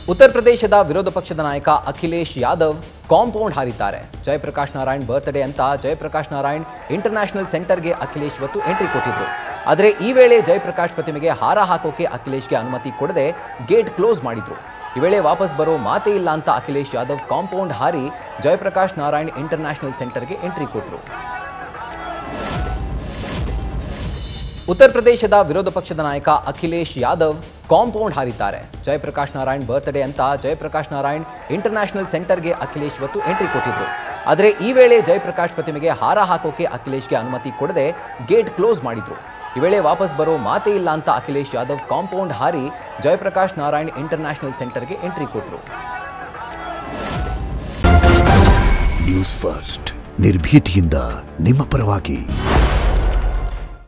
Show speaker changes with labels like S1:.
S1: ಉತ್ತರ ಪ್ರದೇಶದ ವಿರೋಧ ಪಕ್ಷದ ನಾಯಕ ಅಖಿಲೇಶ್ ಯಾದವ್ ಕಾಂಪೌಂಡ್ ಹಾರಿದ್ದಾರೆ ಜಯಪ್ರಕಾಶ್ ನಾರಾಯಣ್ ಬರ್ತ್ಡೇ ಅಂತ ಜಯಪ್ರಕಾಶ್ ನಾರಾಯಣ್ ಇಂಟರ್ನ್ಯಾಷನಲ್ ಸೆಂಟರ್ಗೆ ಅಖಿಲೇಶ್ ಇವತ್ತು ಎಂಟ್ರಿ ಕೊಟ್ಟಿದ್ರು ಆದರೆ ಈ ವೇಳೆ ಜಯಪ್ರಕಾಶ್ ಪ್ರತಿಮೆಗೆ ಹಾರ ಹಾಕೋಕೆ ಅಖಿಲೇಶ್ಗೆ ಅನುಮತಿ ಕೊಡದೆ ಗೇಟ್ ಕ್ಲೋಸ್ ಮಾಡಿದ್ರು ಈ ವೇಳೆ ವಾಪಸ್ ಬರೋ ಮಾತೇ ಇಲ್ಲ ಅಂತ ಅಖಿಲೇಶ್ ಯಾದವ್ ಕಾಂಪೌಂಡ್ ಹಾರಿ ಜಯಪ್ರಕಾಶ್ ನಾರಾಯಣ್ ಇಂಟರ್ನ್ಯಾಷನಲ್ ಸೆಂಟರ್ಗೆ ಎಂಟ್ರಿ ಕೊಟ್ಟರು ಉತ್ತರ ಪ್ರದೇಶದ ವಿರೋಧ ಪಕ್ಷದ ನಾಯಕ ಅಖಿಲೇಶ್ ಯಾದವ್ ಕಾಂಪೌಂಡ್ ಹಾರಿದ್ದಾರೆ ಜಯಪ್ರಕಾಶ್ ನಾರಾಯಣ್ ಬರ್ತ್ಡೇ ಅಂತ ಜಯಪ್ರಕಾಶ್ ನಾರಾಯಣ್ ಇಂಟರ್ನ್ಯಾಷನಲ್ ಸೆಂಟರ್ಗೆ ಅಖಿಲೇಶ್ ಇವತ್ತು ಎಂಟ್ರಿ ಕೊಟ್ಟಿದ್ರು ಆದರೆ ಈ ವೇಳೆ ಜಯಪ್ರಕಾಶ್ ಪ್ರತಿಮೆಗೆ ಹಾರ ಹಾಕೋಕೆ ಅಖಿಲೇಶ್ಗೆ ಅನುಮತಿ ಕೊಡದೆ ಗೇಟ್ ಕ್ಲೋಸ್ ಮಾಡಿದ್ರು ಈ ವೇಳೆ ವಾಪಸ್ ಬರೋ ಮಾತೇ ಇಲ್ಲ ಅಂತ ಅಖಿಲೇಶ್ ಯಾದವ್ ಕಾಂಪೌಂಡ್ ಹಾರಿ ಜಯಪ್ರಕಾಶ್ ನಾರಾಯಣ್ ಇಂಟರ್ನ್ಯಾಷನಲ್ ಸೆಂಟರ್ಗೆ ಎಂಟ್ರಿ ಕೊಟ್ಟರು
S2: ನ್ಯೂಸ್ ಫಸ್ಟ್ ನಿರ್ಭೀತಿಯಿಂದ ನಿಮ್ಮ ಪರವಾಗಿ